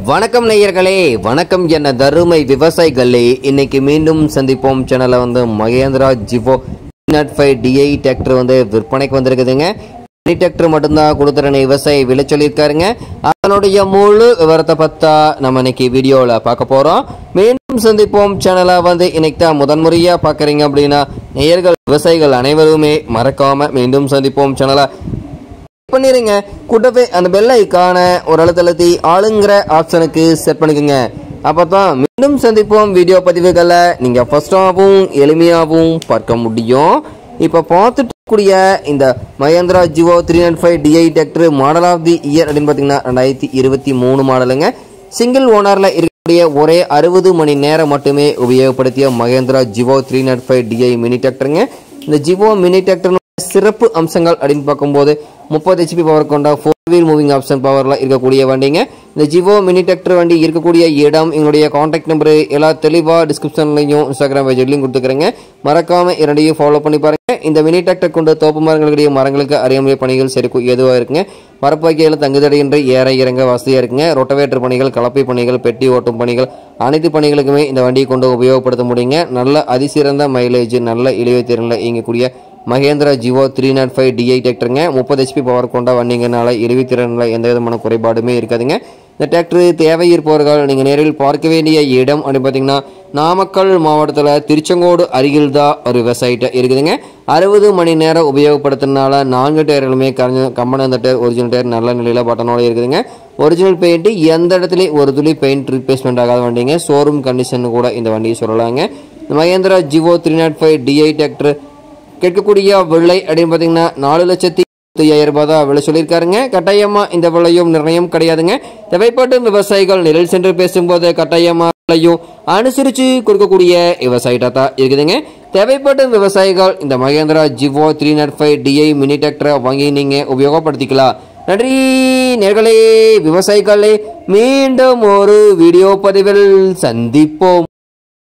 வணக்கம் நேயர்களே வணக்கம் என்ன தருமை விவசாயிகளே இன்னைக்கு மீண்டும் சந்திப்போம் சேனலை வந்து Mahindra Jivo naught five DI tractor வந்து விற்பனைக்கு வந்திருக்குதுங்க மினி டிராக்டர் மட்டும்தான் கொடுத்துறேன்னு விவசாயி விலை சொல்லியிருக்காருங்க அதனுடைய முழு விவரத்தை பத்தா நம்ம இன்னைக்கு வீடியோவில் பார்க்க போகிறோம் மீண்டும் சந்திப்போம் சேனலை வந்து இன்னைக்கு தான் முதன்முறையாக பார்க்குறீங்க அப்படின்னா நேயர்கள் விவசாயிகள் அனைவருமே மறக்காம மீண்டும் சந்திப்போம் சேனலை பண்ணிடுங்க கூட்டவே அந்த பெல் ஐக்கான ஒரு அழுத்தழுத்தி ஆளுங்கிற ஆப்ஷனுக்கு செட் பண்ணிக்கோங்க அப்போ தான் மீண்டும் சந்திப்போம் வீடியோ பதிவுகளை நீங்கள் ஃபஸ்ட்டாகவும் எளிமையாகவும் பார்க்க முடியும் இப்போ பார்த்துட்டு கூடிய இந்த Mahindra Jivo three nine five DI tractor model of the year அப்படின்னு பார்த்தீங்கன்னா ரெண்டாயிரத்தி இருபத்தி மூணு மாடலுங்க சிங்கிள் ஓனரில் இருக்கக்கூடிய ஒரே அறுபது மணி நேரம் மட்டுமே உபயோகப்படுத்திய Mahindra Jivo three naught five DI mini டிராக்டருங்க இந்த ஜிவோ மினி டிராக்டர் சிறப்பு அம்சங்கள் அப்படின்னு பார்க்கும்போது முப்பது ஹெச்பி பவர் கொண்ட ஃபோர் வீல் மூவிங் ஆப்ஷன் பவரில் இருக்கக்கூடிய வண்டிங்க இந்த ஜிவோ மினி டிராக்டர் வண்டி இருக்கக்கூடிய இடம் எங்களுடைய காண்டாக்ட் நம்பரு எல்லா தெளிவாக டிஸ்கிரிப்ஷன்லையும் இன்ஸ்டாகிராம் பேஜ்லையும் கொடுத்துக்கிறேங்க மறக்காம இரண்டையும் ஃபாலோ பண்ணி பாருங்க இந்த மினி டிராக்டர் கொண்ட தோப்பு மரங்களுடைய மரங்களுக்கு அறியாமை பணிகள் சரி எதுவாக இருக்குங்க மரப்பாக்கியில் தங்குதடையின்றி ஏற இறங்க வசதியாக இருக்குங்க ரொட்டவேட்டர் பணிகள் கலப்பை பணிகள் பெட்டி ஓட்டும் பணிகள் அனைத்து பணிகளுக்குமே இந்த வண்டியை கொண்டு உபயோகப்படுத்த முடியுங்க நல்ல அதிசிறந்த மைலேஜ் நல்ல இளைய திறனில் இயங்கக்கூடிய Mahindra Jivo three naught five DI டிராக்டருங்க முப்பது ஹெச்பி பவர் கொண்ட வண்டிங்கனால இழுவி திறனில் எந்த விதமான குறைபாடுமே இருக்காதுங்க இந்த டிராக்டர் தேவை இருப்பவர்கள் நீங்கள் நேரில் பார்க்க வேண்டிய இடம் அப்படின்னு பார்த்தீங்கன்னா நாமக்கல் மாவட்டத்தில் திருச்செங்கோடு அருகில் தான் ஒரு விவசாயிட்ட இருக்குதுங்க அறுபது மணி நேரம் உபயோகப்படுத்துறதுனால நான்கு டயர்களுமே கரைஞ்ச கம்பன அந்த டயர் ஒரிஜினல் டயர் நல்ல நிலையில் பட்டனோட இருக்குதுங்க ஒரிஜினல் பெயிண்ட் எந்த இடத்துலையும் ஒரு துளி பெயிண்ட் ரீப்ளேஸ்மெண்ட் ஆகாத வண்டிங்க ஷோரூம் கண்டிஷன் கூட இந்த வண்டியை சொல்லலாங்க இந்த Mahindra Jivo three naught five DI tractor கேட்கக்கூடிய விலை அப்படின்னு பார்த்தீங்கன்னா நாலு லட்சத்தி ஐயாயிரம் ரூபாய் தான் விலை சொல்லியிருக்காருங்க கட்டாயமா இந்த விலையும் நிர்ணயம் கிடையாதுங்க தேவைப்படும் விவசாயிகள் நிழல் சென்று பேசும்போது கட்டாயமா விலையும் அனுசரித்து கொடுக்கக்கூடிய விவசாயிட்டா தான் இருக்குதுங்க தேவைப்படும் விவசாயிகள் இந்த Mahindra Jivo three naught five DI mini டிராக்டரை வாங்கி நீங்கள் உபயோகப்படுத்திக்கலாம் நன்றி நேர்களே விவசாயிகளே மீண்டும் ஒரு வீடியோ பதிவில் சந்திப்போம்